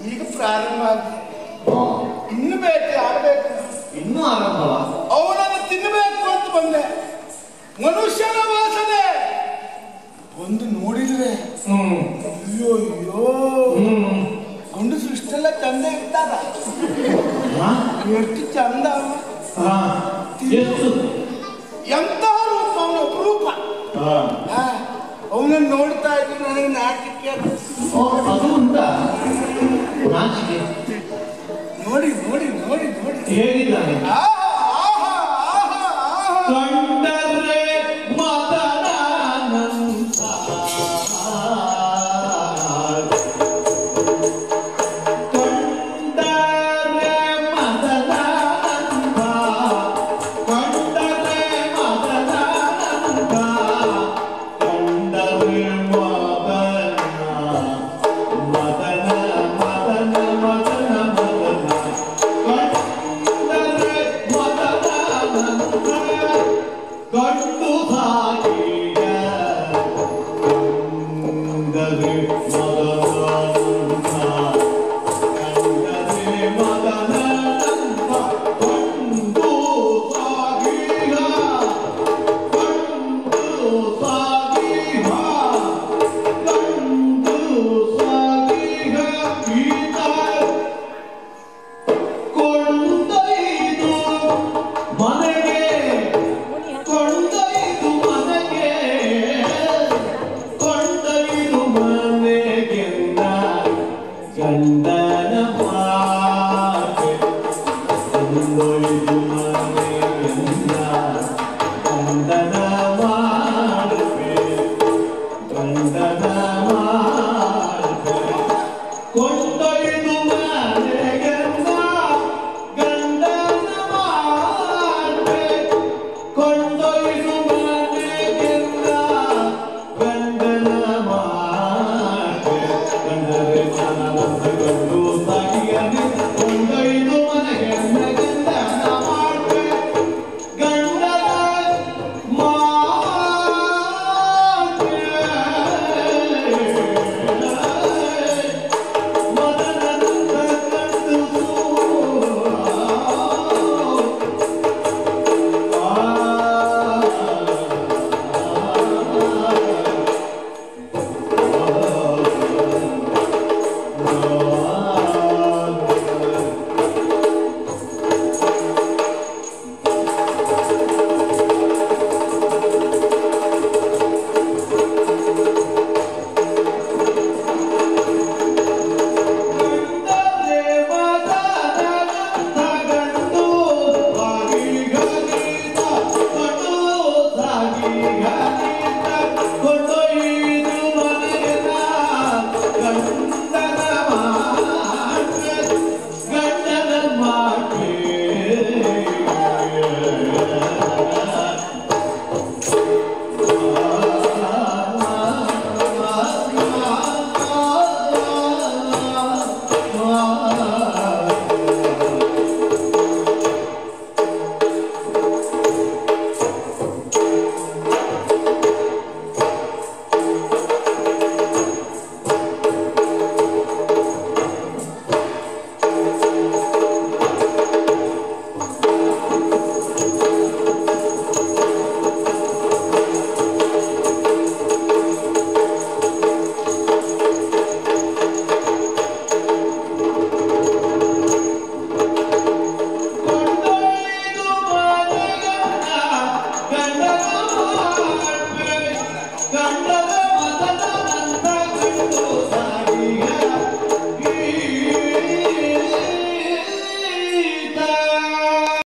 ಈಗ ಪ್ರಾರಂಭ ಆಗಿದೆ ಇನ್ನು ಬೇಟೆ ಆಡಬೇಕು ಇನ್ನೂ ಆರಂಭವ ಅವನನ್ನು ತಿನ್ನಬೇಕು ಅಂತ ಬಂದೆ ಮನುಷ್ಯನ ವಾಸನೆ ಒಂದು ನೋಡಿದ್ರೆ ಹ್ಮ್ ಅಯ್ಯೋ ಅಯ್ಯೋ ಹ್ಮ್ ಗಂಡಸರು ಇಷ್ಟೆಲ್ಲ ಚಂದ ಇರ್ತಾರ ಹಾ? ಎಷ್ಟು ಚಂದ ಅವ. ಹಾ. ಎಷ್ಟು ಎಂತಹ ರೂಪ ಅವನ ಅಪರೂಪ ಹಾ. ಅವನನ್ನು ನೋಡ್ತಾ ಇದ್ರೆ ನನಗೆ ನಾಟಕ್ಕೆ ಓ, ಅದು ಉಂಟಾ ನಾಚಿಕೆ ನೋಡಿ ನೋಡಿ ನೋಡಿ ನೋಡಿ ಹೇಗಿದ್ದಾನೆ ಆಹಾ ಆಹಾ ಆಹಾ ಆಹಾ ಕಂಡರೆ ಮದನಾನಂದ ಕಂಡರೆ ಮದನಾನಂದ ಕಂಡರೆ ಮದನಾನಂದ ಕಂಡರೆ ಮದನ ಮದನ ಮದನ ಮದನ ಮದನ ಕಂಡರೆ ಮದನಾನಂದ ಕಂಡು ಸಾಗಿದ ಕಂಡರೆ ಮದನಾನಂದ ಕಂಡರೆ ಮದನಾನಂದ ಕಂಡು ಸಾಗಿದ ಕಂಡು ಸಾಗಿದ ಕಂಡು ಸಾಗಿದ ಗೀತ ಕೊಂಡೊಯ್ದು ಮನೆಗೆ ಕೊಂಡೊಯ್ದು ಮನೆಗೆ ಕೊಂಡೊಯ್ದು ಮನೆಗೆಂದ ಗಂಡನ